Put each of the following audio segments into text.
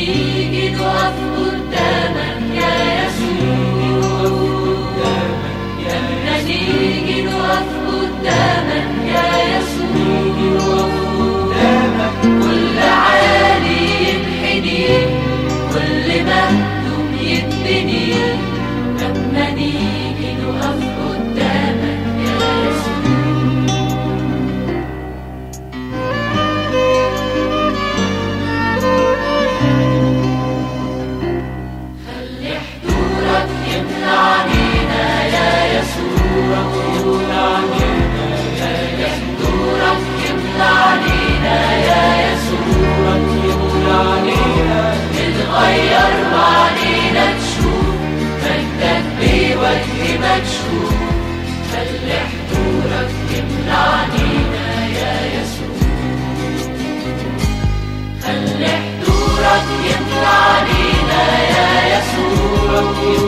نيجي نقف قدامك يا يسوع لما نيجي نقف قدامك يا يسوع كل عالي ينحني كل مهدوم يتبني لما نيجي نقف قدامك يا يسوع خلي حضورك يملى علينا يا يسوع خلي حضورك يملى علينا يا يسوع نتغير وعلينا تشوف مجدك بوجه مكشوف خلي حضورك يملى علينا يا يسوع خلي حضورك يملى علينا يا يسوع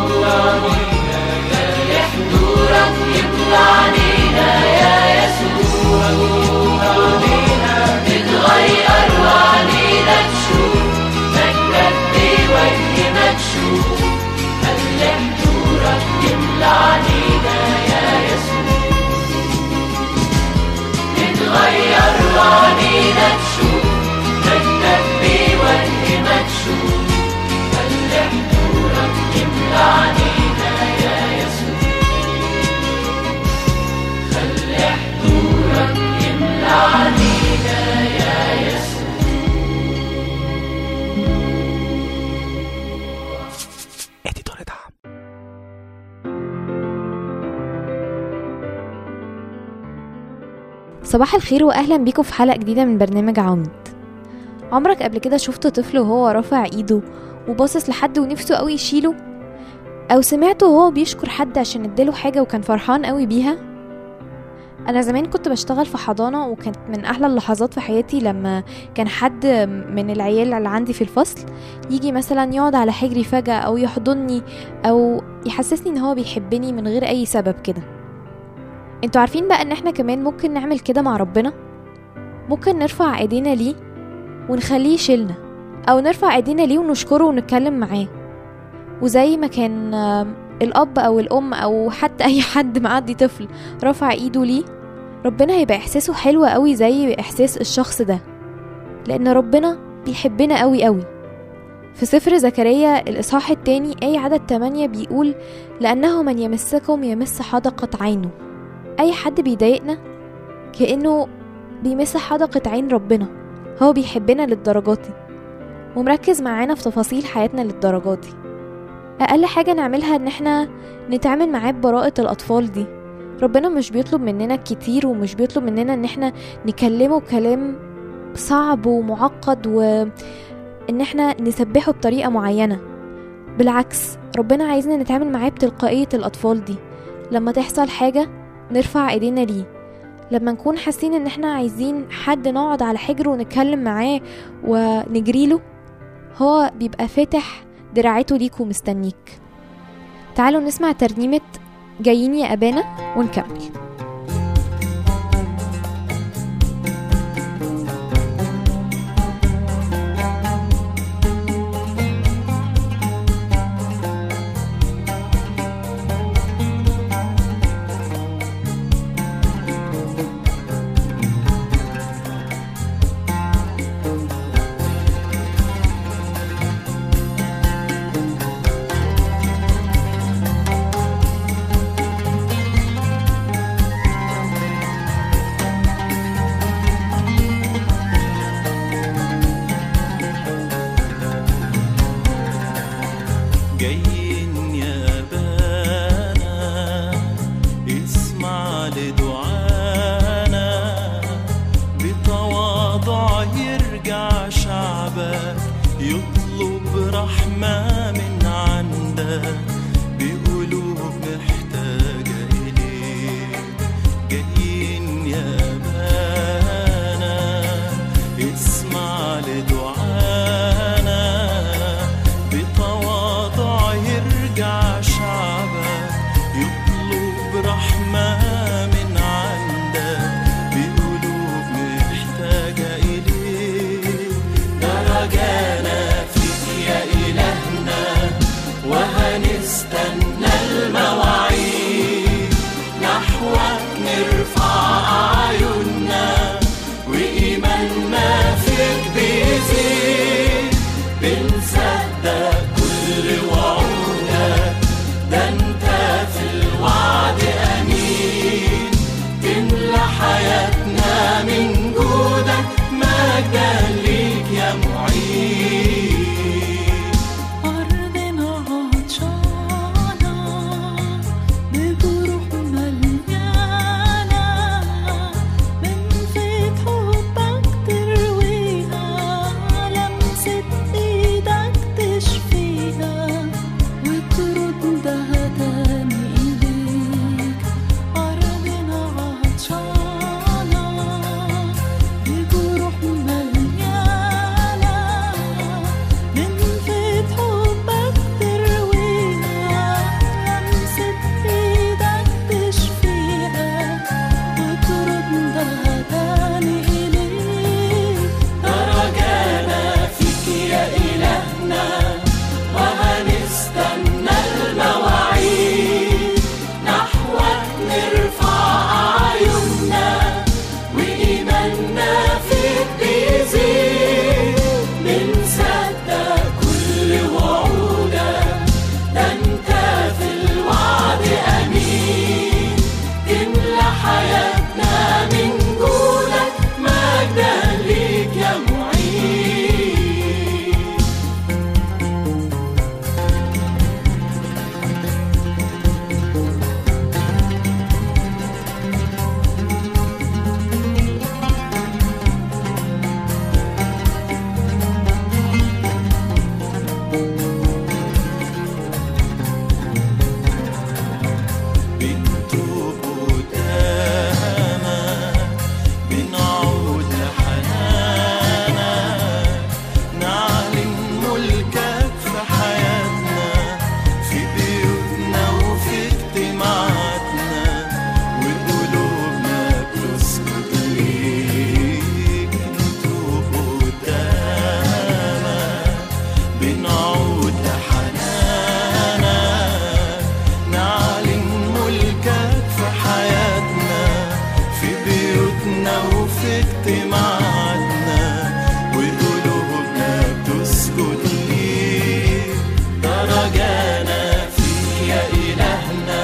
خلي حضورك يملى علينا يا يسوع نتغير وعلينا تشوف مجدك بوجه مكشوف خلي حضورك يملى علينا يا يسوع نتغير وعلينا تشوف مجدك بوجه مكشوف خلي حضورك يملى علينا يا يسوع خلي حضورك يملى علينا يا يسوع اديتور دعم صباح الخير واهلا بيكم في حلقه جديده من برنامج عواميد عمرك قبل كده شفت طفل وهو رافع ايده وباصص لحد ونفسه قوي يشيله او سمعته وهو بيشكر حد عشان اداله حاجه وكان فرحان قوي بيها انا زمان كنت بشتغل في حضانه وكانت من احلى اللحظات في حياتي لما كان حد من العيال اللي عندي في الفصل يجي مثلا يقعد على حجري فجاه او يحضني او يحسسني ان هو بيحبني من غير اي سبب كده انتوا عارفين بقى ان احنا كمان ممكن نعمل كده مع ربنا ممكن نرفع ايدينا ليه ونخليه يشيلنا او نرفع ايدينا ليه ونشكره ونتكلم معاه وزي ما كان آم، الاب او الام او حتى اي حد معدي طفل رفع ايده ليه ربنا هيبقى احساسه حلو قوي زي احساس الشخص ده لان ربنا بيحبنا قوي قوي في سفر زكريا الإصحاح التاني آية عدد 8 بيقول لأنه من يمسكم يمس حدقة عينه أي حد بيضايقنا كأنه بيمس حدقة عين ربنا هو بيحبنا للدرجات دي ومركز معانا في تفاصيل حياتنا للدرجات دي أقل حاجة نعملها إن احنا نتعامل معاه ببراءة الأطفال دي ربنا مش بيطلب مننا كتير ومش بيطلب مننا إن احنا نكلمه كلام صعب ومعقد وإن احنا نسبحه بطريقة معينة بالعكس ربنا عايزنا نتعامل معاه بتلقائية الأطفال دي لما تحصل حاجة نرفع ايدينا ليه لما نكون حاسين ان احنا عايزين حد نقعد على حجره ونتكلم معاه ونجريله هو بيبقى فاتح دراعته ليك ومستنيك تعالوا نسمع ترنيمة جايين يا أبانا ونكمل خلي بميعادنا وقلوبنا بتسجد ليك درجانا فيك يا إلهنا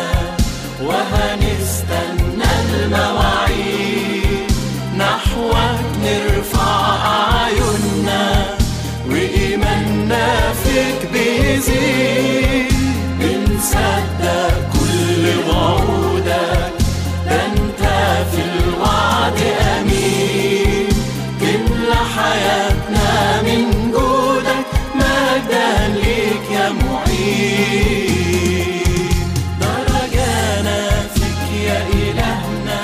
وهنستنى المواعيد نحوك نرفع أعيننا وإيماننا فيك بيزيد بنصدق كل وعودك ده انت في الوعد أمين تملى حياتنا من جودك مجدا ليك يا معين درجانا فيك يا إلهنا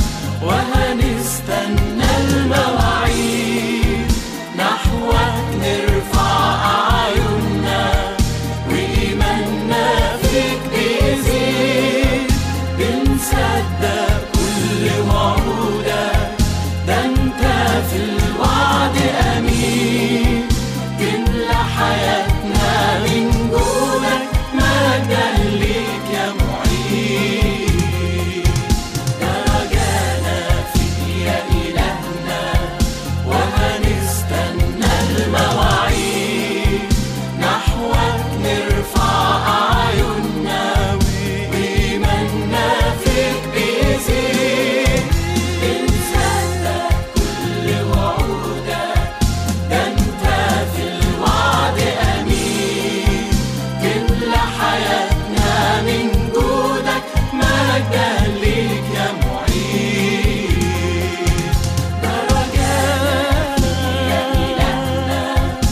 وهنستنى المواعيد نحوك نرفع أعيننا وإيماننا فيك بيزيد بنصدق كل وعودك ده انت في الوعد أمين تملى حياتنا من جودك مجدا ليك يا معين درجانا فيك يا إلهنا وهنستنى المواعيد نحوك نرفع أعيننا وإيماننا فيك بيزيد بنصدق كل وعودك ده انت في الوعد أمين تملى حياتنا من جودك مجدا ليك يا معين درجانا يا إلهنا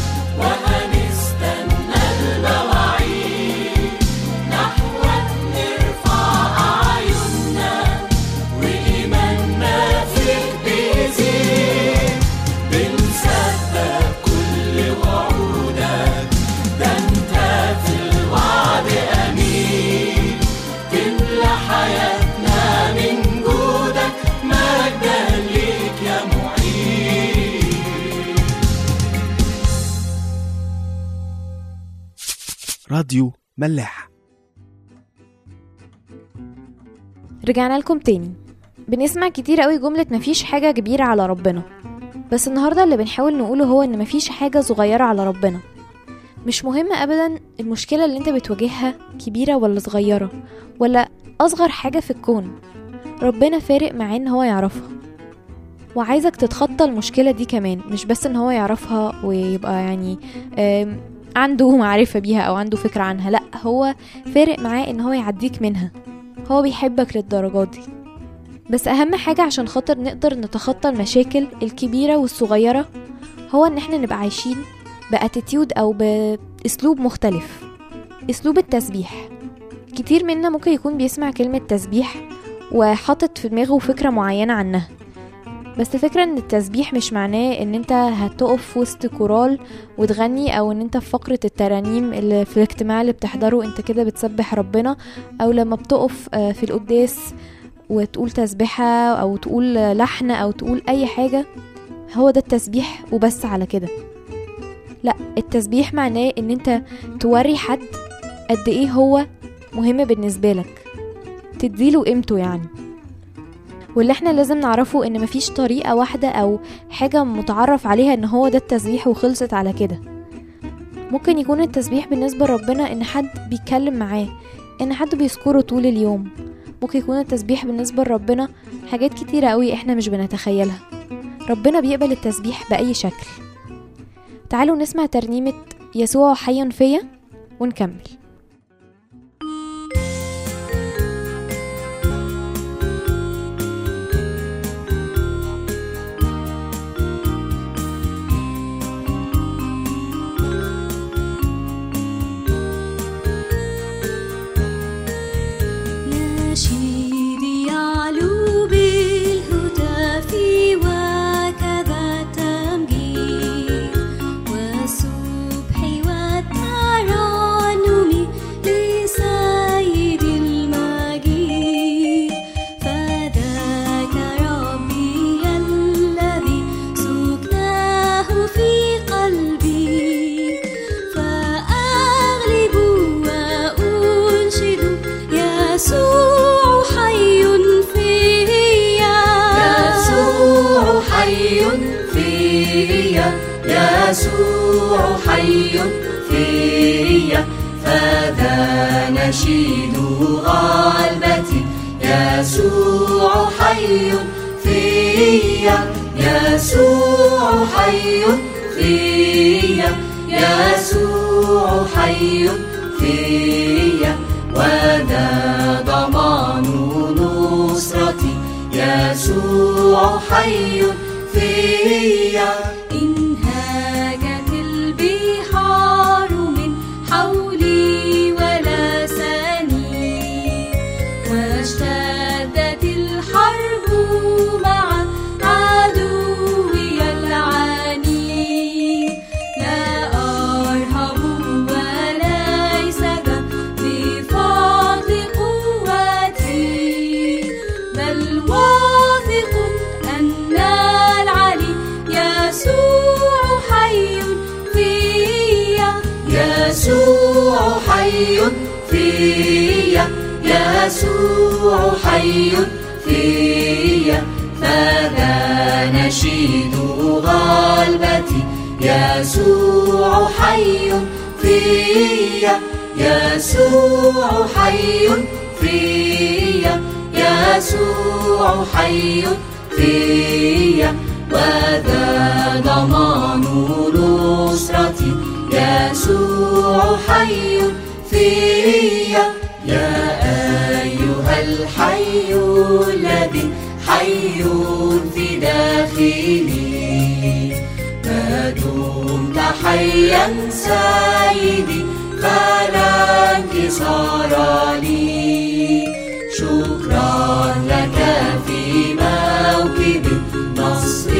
وهنستنى المواعيد نحوك نرفع أعيننا وإيماننا فيك بيزيد بنصدق كل وعودك ده انت في الوعد أمين تملى حياتنا من جودك مجدا ليك يا معين راديو ملاح رجعنا لكم تاني بنسمع كتير قوي جملة مفيش حاجة كبيرة على ربنا بس النهاردة اللي بنحاول نقوله هو ان مفيش حاجة صغيرة على ربنا مش مهم ابدا المشكلة اللي انت بتواجهها كبيرة ولا صغيرة ولا اصغر حاجة في الكون ربنا فارق معاه ان هو يعرفها وعايزك تتخطى المشكلة دي كمان مش بس ان هو يعرفها ويبقى يعني آم، عنده معرفة بيها او عنده فكرة عنها لا هو فارق معاه ان هو يعديك منها هو بيحبك للدرجات دي بس اهم حاجة عشان خاطر نقدر نتخطى المشاكل الكبيرة والصغيرة هو ان احنا نبقى عايشين باتيتيود او باسلوب مختلف اسلوب التسبيح كتير منا ممكن يكون بيسمع كلمة تسبيح وحاطط في دماغه فكرة معينة عنها بس الفكرة ان التسبيح مش معناه ان انت هتقف في وسط كورال وتغني او ان انت في فقرة الترانيم اللي في الاجتماع اللي بتحضره انت كده بتسبح ربنا او لما بتقف آه، في القداس وتقول تسبيحة او تقول لحن او تقول اي حاجة هو ده التسبيح وبس على كده لا التسبيح معناه ان انت توري حد قد ايه هو مهم بالنسبة لك تديله قيمته يعني واللي احنا لازم نعرفه ان مفيش طريقة واحدة او حاجة متعرف عليها ان هو ده التسبيح وخلصت على كده ممكن يكون التسبيح بالنسبة لربنا ان حد بيتكلم معاه ان حد بيذكره طول اليوم ممكن يكون التسبيح بالنسبة لربنا حاجات كتيرة قوي احنا مش بنتخيلها ربنا بيقبل التسبيح بأي شكل تعالوا نسمع ترنيمة يسوع حي فيا ونكمل نشيدي يعلو بالهتاف وكذا تمجيد والصبح والترنم يسوع حي فيا فذا نشيد غلبتي يسوع حي فيا يسوع حي فيا يسوع حي فيا وذا ضمان نصرتي يسوع حي فيا إن هاجت البحار من حولي ولا سني واشتدت الحرب مع عدوي العني لا أرهب وليس ذا بفضل قوتي بل واثق أن العلي يسوع حي فيا يسوع حي فيا يسوع حي فيا فذا نشيد غلبتي يسوع حي فيا يسوع حي فيا يسوع حي فيا وذا ضمان نصرتي يسوع حي فيا يا أيها الحي الذي حي في داخلي ما دمت حيا سيدي فلا انكسار لي شكرا لك في موكب النصر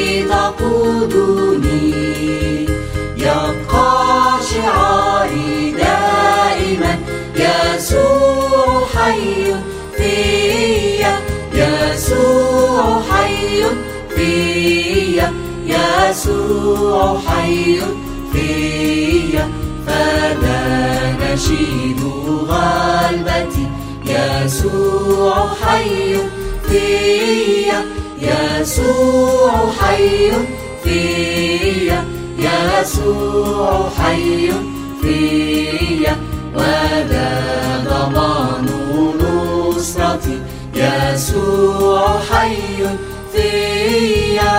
تقودني يبقى شعاري دائما يسوع حي فيا يسوع حي فيا يسوع حي فيا فذا نشيد غلبتي يسوع حي فيا يسوع حي فيا يسوع حي فيا وذا ضمان نصرتي يسوع حي فيا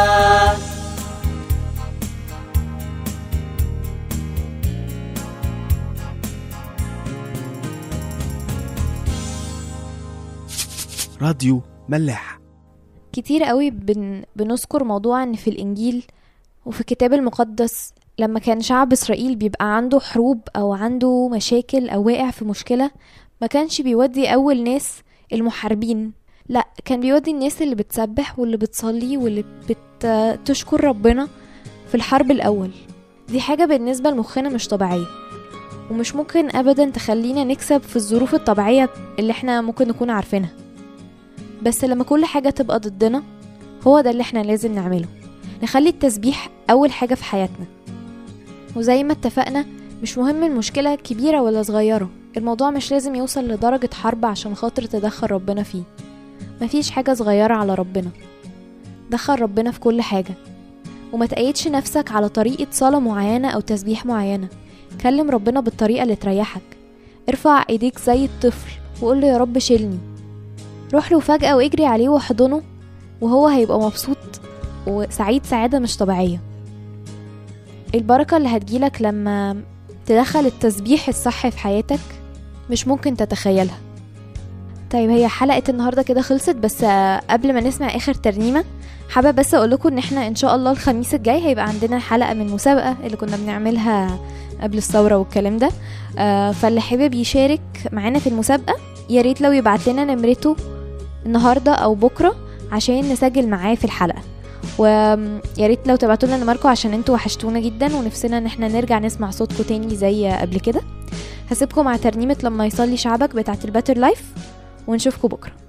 راديو ملاح كتير قوي بن... بنذكر موضوع ان في الانجيل وفي الكتاب المقدس لما كان شعب اسرائيل بيبقى عنده حروب او عنده مشاكل او واقع في مشكلة ما كانش بيودي اول ناس المحاربين لا كان بيودي الناس اللي بتسبح واللي بتصلي واللي بتشكر ربنا في الحرب الاول دي حاجة بالنسبة لمخنا مش طبيعية ومش ممكن ابدا تخلينا نكسب في الظروف الطبيعية اللي احنا ممكن نكون عارفينها بس لما كل حاجة تبقى ضدنا هو ده اللي احنا لازم نعمله نخلي التسبيح أول حاجة في حياتنا وزي ما اتفقنا مش مهم المشكلة كبيرة ولا صغيرة الموضوع مش لازم يوصل لدرجة حرب عشان خاطر تدخل ربنا فيه مفيش حاجة صغيرة على ربنا دخل ربنا في كل حاجة وما تقيدش نفسك على طريقة صلاة معينة أو تسبيح معينة كلم ربنا بالطريقة اللي تريحك ارفع ايديك زي الطفل وقول له يا رب شيلني روح له فجأة واجري عليه واحضنه وهو هيبقى مبسوط وسعيد سعادة مش طبيعية البركة اللي هتجيلك لما تدخل التسبيح الصح في حياتك مش ممكن تتخيلها طيب هي حلقة النهاردة كده خلصت بس آه، قبل ما نسمع آخر ترنيمة حابة بس أقول لكم إن إحنا إن شاء الله الخميس الجاي هيبقى عندنا حلقة من مسابقة اللي كنا بنعملها قبل الثورة والكلام ده آه، فاللي حابب يشارك معانا في المسابقة يا ريت لو يبعت لنا نمرته النهارده او بكره عشان نسجل معاه في الحلقه ويا ريت لو تبعتوا لنا نمركم عشان انتوا وحشتونا جدا ونفسنا ان احنا نرجع نسمع صوتكم تاني زي قبل كده هسيبكم مع ترنيمه لما يصلي شعبك بتاعت الباتر لايف ونشوفكم بكره